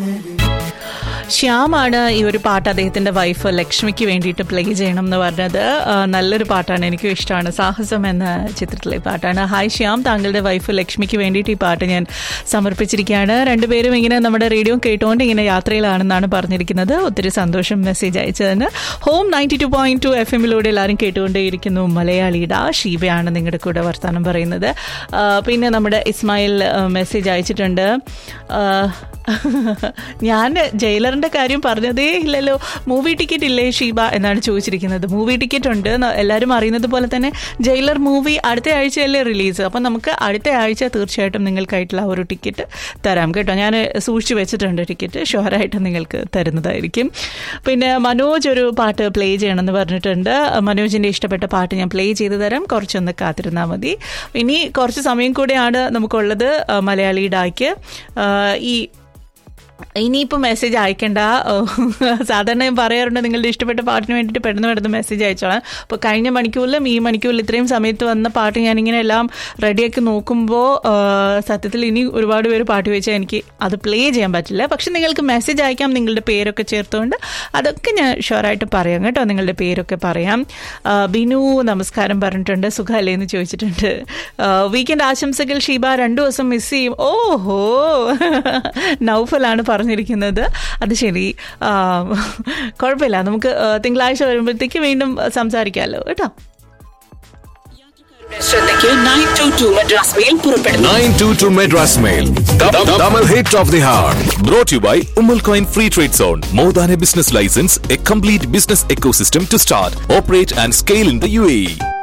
ശ്യാമാണ് ഈ ഒരു പാട്ട് അദ്ദേഹത്തിന്റെ വൈഫ് ലക്ഷ്മിക്ക് വേണ്ടിയിട്ട് പ്ലേ ചെയ്യണം എന്ന് പറഞ്ഞത് ആ, നല്ലൊരു പാട്ടാണ് എനിക്കും ഇഷ്ടമാണ് സാഹസം എന്ന ചിത്രത്തിലെ പാട്ടാണ് ഹായ് ശ്യാം താങ്കളുടെ വൈഫ് ലക്ഷ്മിക്ക് വേണ്ടിയിട്ട് ഈ പാട്ട് ഞാൻ സമർപ്പിച്ചിരിക്കുകയാണ് രണ്ടുപേരും ഇങ്ങനെ നമ്മുടെ റേഡിയോ കേട്ടുകൊണ്ട് ഇങ്ങനെ യാത്രയിലാണെന്നാണ് പറഞ്ഞിരിക്കുന്നത് ഒത്തിരി സന്തോഷം മെസ്സേജ് അയച്ചതിന് home ninety two point two F എമ്മിലൂടെ എല്ലാവരും കേട്ടുകൊണ്ടേയിരിക്കുന്നു മലയാളിയുടെ ശീബയാണ് നിങ്ങളുടെ കൂടെ വർത്തമാനം പറയുന്നത് ആ, പിന്നെ നമ്മുടെ ഇസ്മായിൽ മെസ്സേജ് അയച്ചിട്ടുണ്ട് ആ, ഞാൻ ജയിലറിന്റെ കാര്യം പറഞ്ഞതേ ഇല്ലല്ലോ മൂവി ടിക്കറ്റ് ഇല്ലേ ഷീബ എന്നാണ് ചോദിച്ചിരിക്കുന്നത് മൂവി ടിക്കറ്റ് ഉണ്ട് ന- എല്ലാവരും അറിയുന്നത് പോലെ തന്നെ ജയിലർ മൂവി അടുത്ത ആഴ്ചയല്ലേ റിലീസ് അപ്പം നമുക്ക് അടുത്ത ആഴ്ച തീർച്ചയായിട്ടും നിങ്ങൾക്കായിട്ടുള്ള ആ ഒരു ടിക്കറ്റ് തരാം കേട്ടോ ഞാൻ സൂക്ഷിച്ചു വെച്ചിട്ടുണ്ട് ടിക്കറ്റ് ഷുവറായിട്ട് നിങ്ങൾക്ക് തരുന്നതായിരിക്കും പിന്നെ മനോജ് ഒരു പാട്ട് പ്ലേ ചെയ്യണമെന്ന് പറഞ്ഞിട്ടുണ്ട് മനോജിന്റെ ഇഷ്ടപ്പെട്ട പാട്ട് ഞാൻ പ്ലേ ചെയ്ത് തരാം കുറച്ചൊന്ന് കാത്തിരുന്നാൽ മതി ഇനി കുറച്ച് സമയം കൂടെയാണ് നമുക്കുള്ളത് ആ, മലയാളി ഡാക്ക് ആ, ഈ ഇനിയിപ്പോൾ മെസ്സേജ് അയക്കണ്ട ഓ, സാധാരണ ഞാൻ പറയാറുണ്ട് നിങ്ങളുടെ ഇഷ്ടപ്പെട്ട പാട്ടിന് വേണ്ടിയിട്ട് പെട്ടെന്ന് പെട്ടെന്ന് മെസ്സേജ് അയച്ചോളാം അപ്പോൾ കഴിഞ്ഞ മണിക്കൂറിലും ഈ മണിക്കൂറിൽ ഇത്രയും സമയത്ത് വന്ന പാട്ട് ഞാനിങ്ങനെ എല്ലാം റെഡിയാക്കി നോക്കുമ്പോൾ ആ, സത്യത്തിൽ ഇനി ഒരുപാട് പേര് പാട്ട് വെച്ചാൽ എനിക്ക് അത് പ്ലേ ചെയ്യാൻ പറ്റില്ല പക്ഷെ നിങ്ങൾക്ക് മെസ്സേജ് അയക്കാം നിങ്ങളുടെ പേരൊക്കെ ചേർത്തുകൊണ്ട് അതൊക്കെ ഞാൻ ഷുവറായിട്ട് പറയാം കേട്ടോ നിങ്ങളുടെ പേരൊക്കെ പറയാം ആ, ബിനു നമസ്കാരം പറഞ്ഞിട്ടുണ്ട് സുഖമല്ലേ എന്ന് ചോദിച്ചിട്ടുണ്ട് വീക്കെൻഡ് ആശംസകൾ ഷീബ രണ്ടു ദിവസം മിസ് ചെയ്യും ഓഹോ നൗഫലാണ് പറഞ്ഞിരിക്കുന്നത് അത് ശരി ആ, കുഴപ്പമില്ല നമുക്ക് ആ, തിങ്കളാഴ്ച വരുമ്പോഴത്തേക്ക് വീണ്ടും സംസാരിക്കാമല്ലോ കേട്ടോ ശ്രദ്ധയ്ക്ക് nine two two Madras mail പുറപ്പെടുന്നു 922 Madras Mail. Double hit of the hour. Brought to you by Umul Coin Free Trade Zone. More than a business license, a complete business ecosystem to start, operate, and scale in the UAE.